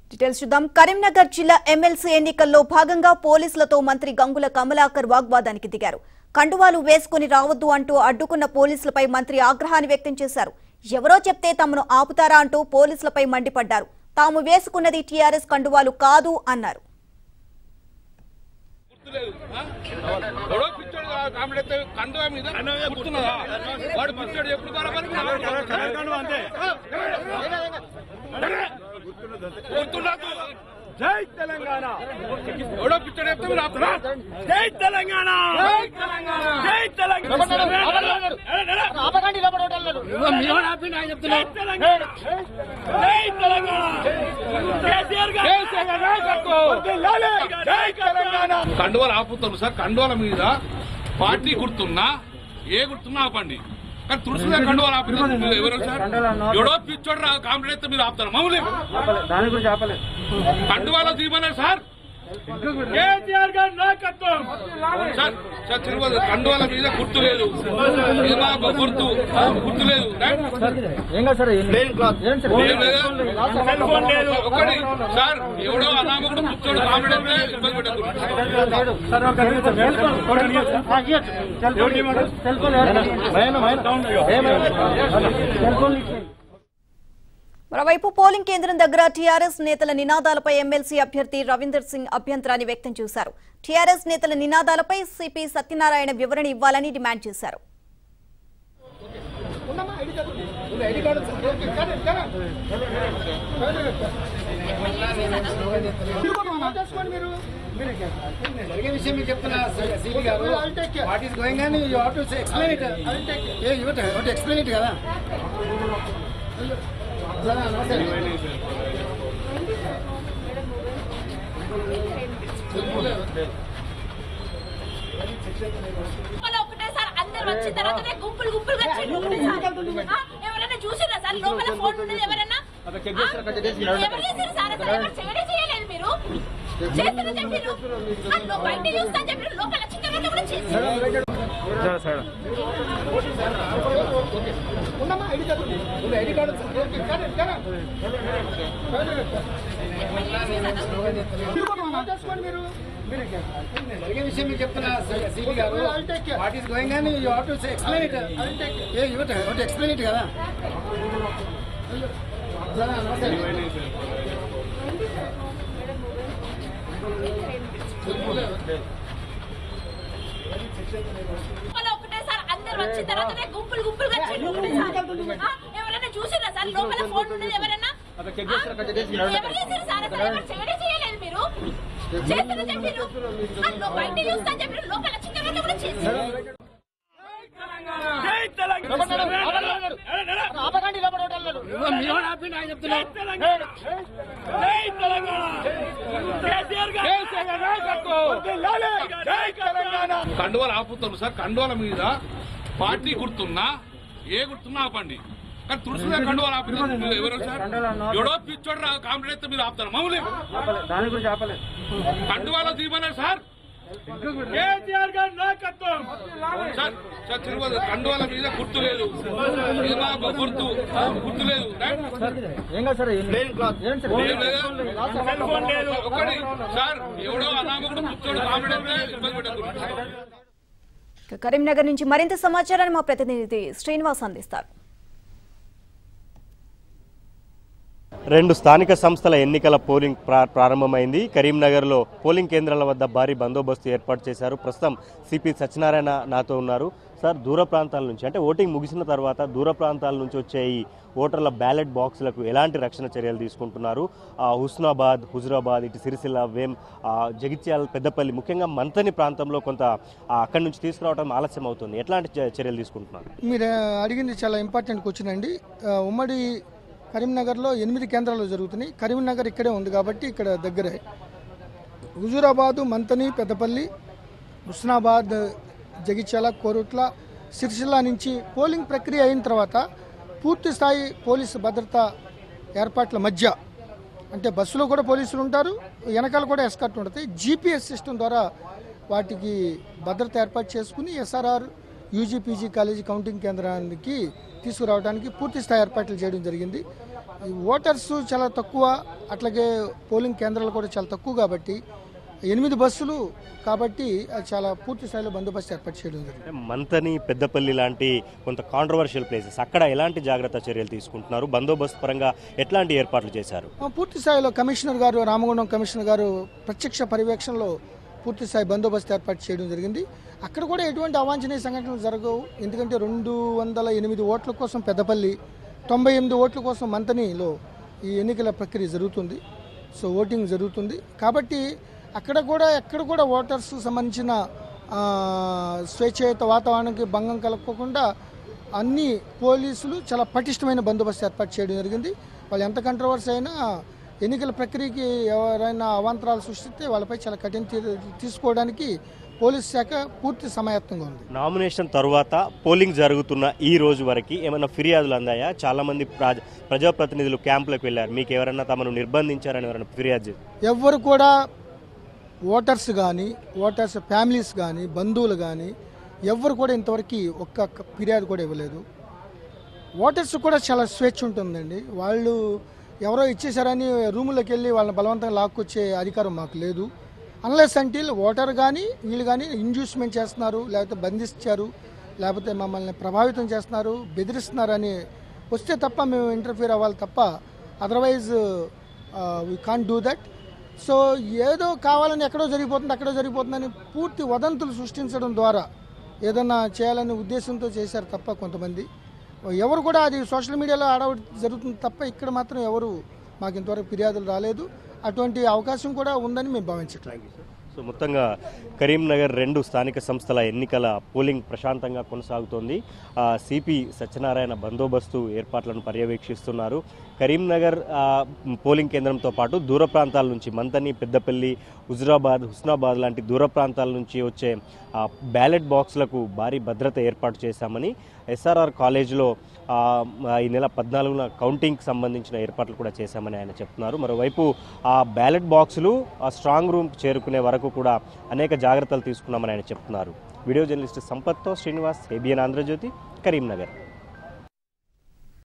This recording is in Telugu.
డీటెయిల్స్ చూద్దాం కరీంనగర్ జిల్లా ఎమ్మెల్సీ ఎన్నికల్లో భాగంగా పోలీసులతో మంత్రి గంగుల కమలాకర్ వాగ్వాదానికి దిగారు కండువాలు వేసుకుని రావద్దు అంటూ అడ్డుకున్న పోలీసులపై మంత్రి ఆగ్రహాన్ని వ్యక్తం చేశారు ఎవరో చెప్తే తమను ఆపుతారా అంటూ పోలీసులపై మండిపడ్డారు తాము వేసుకున్నది టీఆర్ఎస్ కండువాలు కాదు అన్నారు గుర్తులేదు ఆ? ఎవడో పిచ్చోడు కా- కామెడీ అయితే కండువా మీద గుర్తున్నదా వాడు పిచ్చోడు ఎప్పుడు బరాబర్ గుర్తున్నది జై తెలంగాణ ఎవడో పిచ్చోడు చెప్తే మీరు ఆపుతారా? జై తెలంగాణ జై తెలంగాణ! జై తెలంగాణ జై తెలంగాణ జై తెలంగాణ కేసీఆర్ గారు కేసీఆర్ నాయకత్వం! వర్ధిల్లాలి! జై తెలంగాణ కండువాలు ఆపుతారు సార్ కండువాల మీద పార్టీ గుర్తున్నా ఏ గుర్తున్నా ఆపండి కానీ తుడుసులే కండువాలు ఆపి ఎవరు సార్ ఎవడో పిచ్చోడు రా కామెడీ అయితే మీరు ఆపుతారు మామూలు దాని గురించి ఆపలేదు కండువాలో తీయమన్నారు సార్ కేసీఆర్ గారి నాయకత్వం సార్ సార్ తిరుపతి కండువాల మీద గుర్తు లేదు ఇది మాకు గుర్తు గుర్తు లేదు ఏం కాదు సార్ ఏం ఏం సార్ ఏం లేదా? సెల్ ఫోన్ లేదు ఒకటి సార్ ఎవడో అనామకుడు కూర్చోడు కామెడీ అయితే ఇబ్బంది పెట్టకూడదు సార్ ఒక నిమిషం సెల్ ఫోన్ సెల్ ఫోన్ మరోవైపు పోలింగ్ కేంద్రం దగ్గర టీఆర్ఎస్ నేతల నినాదాలపై ఎమ్మెల్సీ అభ్యర్థి రవీందర్ సింగ్ అభ్యంతరాన్ని వ్యక్తం చేశారు టీఆర్ఎస్ నేతల నినాదాలపై సిపి సత్యనారాయణ వివరణ ఇవ్వాలని డిమాండ్ చేశారు జరిగే విషయం మీకు చెప్తున్నా సిపి గారు వాట్ ఈస్ గోయింగ్ అని you have to explain it uh you to explain it కదా సార్, నమస్తే. లోపల ఒకటేసారి అందరు వచ్చిన తర్వాతనే గుంపులు గుంపులుగా వచ్చి ఒకటేసారి. ఆ, ఎవరైనా చూసిరా సార్ లోపల ఫోన్ ఉండేది ఎవరైనా ఆ? ఎవరు చేశారు సార్ అసలు ఎవరు చేయనే చేయలేదు మీరు చేస్తారని చెప్పారు ఆ, లో- బయట చూస్తా చెప్పారు లోపల వచ్చిన తర్వాత కూడా చేశారు ఉండమ్మా, ఐడి కార్డు ఉంది. ఉంది, ఐడి కార్డు ఉంది. ఓకే, కానీ, కానీ. తిరుగుతున్నామా? చేసుకోండి మీరు. మీరు జరిగే విషయం మీకు చెప్తున్నా సిపి గారు వాట్ ఈస్ గోయింగ్ అని you have to explain it uh you to explain it కదా సార్, నమస్తే. లోపల ఒకటేసారి అందరు వచ్చిన తర్వాతనే గుంపులు గుంపులుగా వచ్చి ఒకటేసారి. ఆ, ఎవరైనా చూసిరా సార్ లోపల ఫోన్ ఉండేది ఎవరైనా ఆ? ఎవరు చేశారు సార్ అసలు ఎవరు చేయనే చేయలేదు మీరు చేస్తారని చెప్పారు ఆ, లో- బయట చూస్తా చెప్పారు లోపల వచ్చిన తర్వాత కూడా చేశారు జై తెలంగాణ జై తెలంగాణ జై తెలంగాణ కేసీఆర్ గారు కేసీఆర్ నాయకత్వం! వర్ధిల్లాలి! జై తెలంగాణ కండువాలు ఆపుతారు సార్ కండువాల మీద పార్టీ గుర్తున్నా ఏ గుర్తున్నా ఆపండి కానీ తుడుసులే కండువాలు ఆపి ఎవరు సార్ ఎవడో పిచ్చోడు రా కామెడీ అయితే మీరు ఆపుతారు మామూలు దాని గురించి ఆపలేదు కండువాలో తీయమన్నారు సార్ కేసీఆర్ గారి నాయకత్వం సార్ సార్ తిరుపతి కండువాల మీద గుర్తు లేదు ఇది మాకు గుర్తు గుర్తు లేదు ఏం కాదు సార్ ఏం ఏం సార్ ఏం లేదా? సెల్ ఫోన్ లేదు ఒకటి సార్ ఎవడో అనామకుడు కూర్చోడు కామెడీ అయితే ఇబ్బంది పెట్టకూడదు ఇక కరీంనగర్ నుంచి మరింత సమాచారాన్ని మా ప్రతినిధి శ్రీనివాస్ అందిస్తారు రెండు స్థానిక సంస్థల ఎన్నికల పోలింగ్ ప్రా ప్రారంభమైంది కరీంనగర్లో పోలింగ్ కేంద్రాల వద్ద భారీ బందోబస్తు ఏర్పాటు చేశారు ప్రస్తుతం సిపి సత్యనారాయణ నాతో ఉన్నారు సార్ దూర ప్రాంతాల నుంచి అంటే ఓటింగ్ ముగిసిన తర్వాత దూర ప్రాంతాల నుంచి వచ్చే ఈ ఓటర్ల బ్యాలెట్ బాక్సులకు ఎలాంటి రక్షణ చర్యలు తీసుకుంటున్నారు ఆ, హుస్నాబాద్ హుజురాబాద్ ఇటు సిరిసిల్ల వేం ఆ, జగిత్యాల పెద్దపల్లి ముఖ్యంగా మంతని ప్రాంతంలో కొంత ఆ, అక్కడి నుంచి తీసుకురావడం ఆలస్యం అవుతుంది ఎట్లాంటి చ- చర్యలు తీసుకుంటున్నారు మీరు అడిగింది చాలా ఇంపార్టెంట్ క్వశ్చన్ అండి ఆ, ఉమ్మడి కరీంనగర్లో ఎనిమిది కేంద్రాలు జరుగుతున్నాయి కరీంనగర్ ఇక్కడే ఉంది కాబట్టి ఇక్కడ దగ్గరే హుజూరాబాదు మంతని పెద్దపల్లి హుస్నాబాద్ జగిత్యాల కోరుట్ల సిరిసిల్ల నుంచి పోలింగ్ ప్రక్రియ అయిన తర్వాత పూర్తి స్థాయి పోలీసు భద్రత ఏర్పాట్ల మధ్య అంటే బస్సులో కూడా పోలీసులు ఉంటారు వెనకాల కూడా ఎస్కార్ట్ ఉంటుంది జీపీఎస్ సిస్టమ్ ద్వారా వాటికి భద్రత ఏర్పాటు చేసుకుని SRR UG PG college counting కేంద్రానికి తీసుకురావడానికి పూర్తి స్థాయి ఏర్పాట్లు చేయడం జరిగింది ఈ ఓటర్స్ చాలా తక్కువ అట్లాగే పోలింగ్ కేంద్రాలు కూడా చాలా తక్కువ కాబట్టి ఎనిమిది బస్సులు కాబట్టి అది చాలా పూర్తి స్థాయిలో బందోబస్తు ఏర్పాటు చేయడం జరిగింది అంటే మంతని పెద్దపల్లి లాంటి కొంత కాంట్రవర్షియల్ ప్లేసెస్ అక్కడ ఎలాంటి జాగ్రత్త చర్యలు తీసుకుంటున్నారు బందోబస్తు పరంగా ఎట్లాంటి ఏర్పాట్లు చేశారు ఆ, పూర్తి స్థాయిలో కమిషనర్ గారు రామగుండం కమిషనర్ గారు ప్రత్యక్ష పర్యవేక్షణలో పూర్తి స్థాయి బందోబస్తు ఏర్పాటు చేయడం జరిగింది అక్కడ కూడా ఎటువంటి అవాంఛనీయ సంఘటనలు జరగవు ఎందుకంటే రెండు వందల ఎనిమిది ఓట్ల కోసం పెద్దపల్లి తొంభై ఎనిమిది ఓట్ల కోసం మంతనిలో ఈ ఎన్నికల ప్రక్రియ జరుగుతుంది సో ఓటింగ్ జరుగుతుంది కాబట్టి అక్కడ కూడా ఎక్కడ కూడా ఓటర్స్ సంబంధించిన ఆ, స్వేచ్ఛాయుత వాతావరణానికి భంగం కలగకుండా అన్ని పోలీసులు చాలా పటిష్టమైన బందోబస్తు ఏర్పాటు చేయడం జరిగింది వాళ్ళు ఎంత కంట్రవర్సీ అయినా ఎన్నికల ప్రక్రియకి ఎవరైనా అవాంతరాలు సృష్టిస్తే వాళ్ళపై చాలా కఠిన చర్యలు తీసుకోవడానికి పోలీస్ శాఖ పూర్తి సమాయత్తంగా ఉంది నామినేషన్ తరువాత పోలింగ్ జరుగుతున్న ఈ రోజు వరకు ఏమైనా ఫిర్యాదులు అందాయా చాలా మంది ప్రజ- ప్రజాప్రతినిధులు క్యాంపులకు వెళ్ళారు మీకు ఎవరైనా తమను నిర్బంధించారని ఎవరైనా ఫిర్యాదు చేశారా? ఎవ్వరు కూడా ఓటర్స్ కానీ ఓటర్స్ ఫ్యామిలీస్ కానీ బంధువులు కానీ ఎవ్వరు కూడా ఇంతవరకు ఒక్క ఫిర్యాదు కూడా ఇవ్వలేదు ఓటర్స్ కూడా చాలా స్వేచ్ఛ ఉంటుందండి వాళ్ళు ఎవరో ఇచ్చేసారని రూములోకి వెళ్ళి వాళ్ళని బలవంతంగా లాక్కొచ్చే అధికారం మాకు లేదు అన్లెస్ అంటిల్ ఓటర్ కానీ వీళ్ళు కానీ ఇండ్యూస్మెంట్ చేస్తున్నారు లేకపోతే బంధించారు లేకపోతే మమ్మల్ని ప్రభావితం చేస్తున్నారు బెదిరిస్తున్నారని వస్తే తప్ప మేము ఇంటర్ఫియర్ అవ్వాలి తప్ప otherwise we can do that so ఏదో కావాలని ఎక్కడో జరిగిపోతుంది అక్కడో జరిగిపోతుందని పూర్తి వదంతులు సృష్టించడం ద్వారా ఏదన్నా చేయాలనే ఉద్దేశంతో చేశారు తప్ప కొంతమంది ఎవరు కూడా అది సోషల్ మీడియాలో ఆడవడం జరుగుతుంది తప్ప ఇక్కడ మాత్రం ఎవరు మాకు ఇంతవరకు ఫిర్యాదులు రాలేదు అటువంటి అవకాశం కూడా ఉందని మేము భావించట్లేదు సో మొత్తంగా కరీంనగర్ రెండు స్థానిక సంస్థల ఎన్నికల పోలింగ్ ప్రశాంతంగా కొనసాగుతోంది ఆ, సిపి సత్యనారాయణ బందోబస్తు ఏర్పాట్లను పర్యవేక్షిస్తున్నారు కరీంనగర్ ఆ, పోలింగ్ కేంద్రంతో పాటు దూర ప్రాంతాల నుంచి మంతని పెద్దపల్లి హుజురాబాద్ హుస్నాబాద్ లాంటి దూర ప్రాంతాల నుంచి వచ్చే ఆ, బ్యాలెట్ బాక్స్లకు భారీ భద్రత ఏర్పాటు చేశామని ఎస్ఆర్ఆర్ కాలేజీలో ఆ, ఈ నెల పద్నాలుగున కౌంటింగ్కి సంబంధించిన ఏర్పాట్లు కూడా చేశామని ఆయన చెప్తున్నారు మరోవైపు ఆ బ్యాలెట్ బాక్సులు ఆ స్ట్రాంగ్ రూమ్ చేరుకునే వరకు కూడా అనేక జాగ్రత్తలు తీసుకున్నామని ఆయన చెప్తున్నారు వీడియో జర్నలిస్ట్ సంపత్తో శ్రీనివాస్ ఏబిఎన్ ఆంధ్రజ్యోతి కరీంనగర్